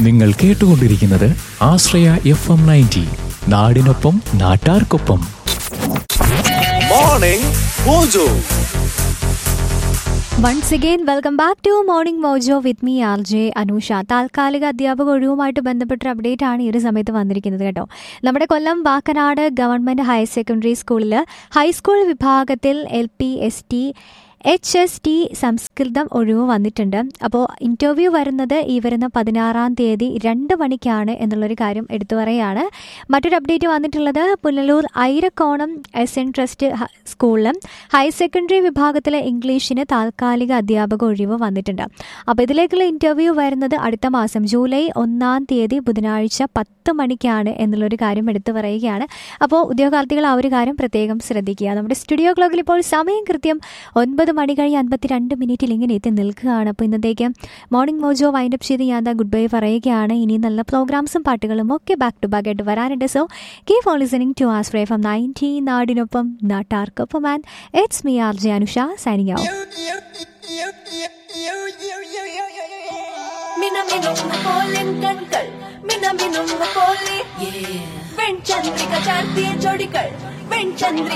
നിങ്ങൾ കേട്ടുകൊണ്ടിരിക്കുന്നത് ആശ്രയ F M ninety നാടിനൊപ്പം നാട്ടാർക്കൊപ്പം Morning Mojo once again welcome back to Morning Mojo with me R J Anusha താൽക്കാലിക അധ്യാപക ഒഴിവുമായിട്ട് ബന്ധപ്പെട്ട അപ്ഡേറ്റ് ആണ് ഈ ഒരു സമയത്ത് വന്നിരിക്കുന്നത് കേട്ടോ നമ്മുടെ Kollam Vakkanad government higher secondary സ്കൂളിൽ ഹൈസ്കൂൾ വിഭാഗത്തിൽ L P S T H S T സംസ്കൃതം ഒഴിവ് വന്നിട്ടുണ്ട് അപ്പോൾ ഇൻ്റർവ്യൂ വരുന്നത് ഈ വരുന്ന പതിനാറാം തീയതി രണ്ട് മണിക്കാണ് എന്നുള്ളൊരു കാര്യം എടുത്തു പറയുകയാണ് മറ്റൊരു അപ്ഡേറ്റ് വന്നിട്ടുള്ളത് Punalur Airakkonam S N trust ഹ- സ്കൂളിലും ഹയർ സെക്കൻഡറി വിഭാഗത്തിലെ ഇംഗ്ലീഷിന് താൽക്കാലിക അധ്യാപക ഒഴിവ് വന്നിട്ടുണ്ട് അപ്പോൾ ഇതിലേക്കുള്ള ഇൻ്റർവ്യൂ വരുന്നത് അടുത്ത മാസം ജൂലൈ ഒന്നാം തീയതി ബുധനാഴ്ച പത്ത് മണിക്കാണ് എന്നുള്ളൊരു കാര്യം എടുത്തു പറയുകയാണ് അപ്പോൾ ഉദ്യോഗാർത്ഥികൾ ആ ഒരു കാര്യം പ്രത്യേകം ശ്രദ്ധിക്കുക നമ്മുടെ സ്റ്റുഡിയോ ക്ലോക്കിൽ ഇപ്പോൾ സമയം കൃത്യം ഒൻപത് മണി കഴിഞ്ഞ് അൻപത്തി രണ്ട് മിനിറ്റിൽ ഇങ്ങനെ എത്തി നിൽക്കുകയാണ് അപ്പോൾ ഇന്നത്തേക്ക് മോർണിംഗ് മോജോ വൈൻഡപ്പ് ചെയ്ത് ഞാൻ ഗുഡ് ബൈ പറയുകയാണ് ഇനി നല്ല പ്രോഗ്രാംസും പാട്ടുകളും ഒക്കെ ബാക്ക് ടു ബാക്ക് ആയിട്ട് വരാനുണ്ട് so keep on listening to us ഫ്രേ ഫ്രം നയൻറ്റി നാടിനൊപ്പം നാട്ടാർക്കൊപ്പം and it's me R J Anusha signing out മിനമിനുന്ന പോലെൻ കൺകൾ മിനമിനുന്ന പോലെ വെൺചന്ദ്രിക ചാർത്തിയ ജോഡികൾ വെൺചന്ദ്രിക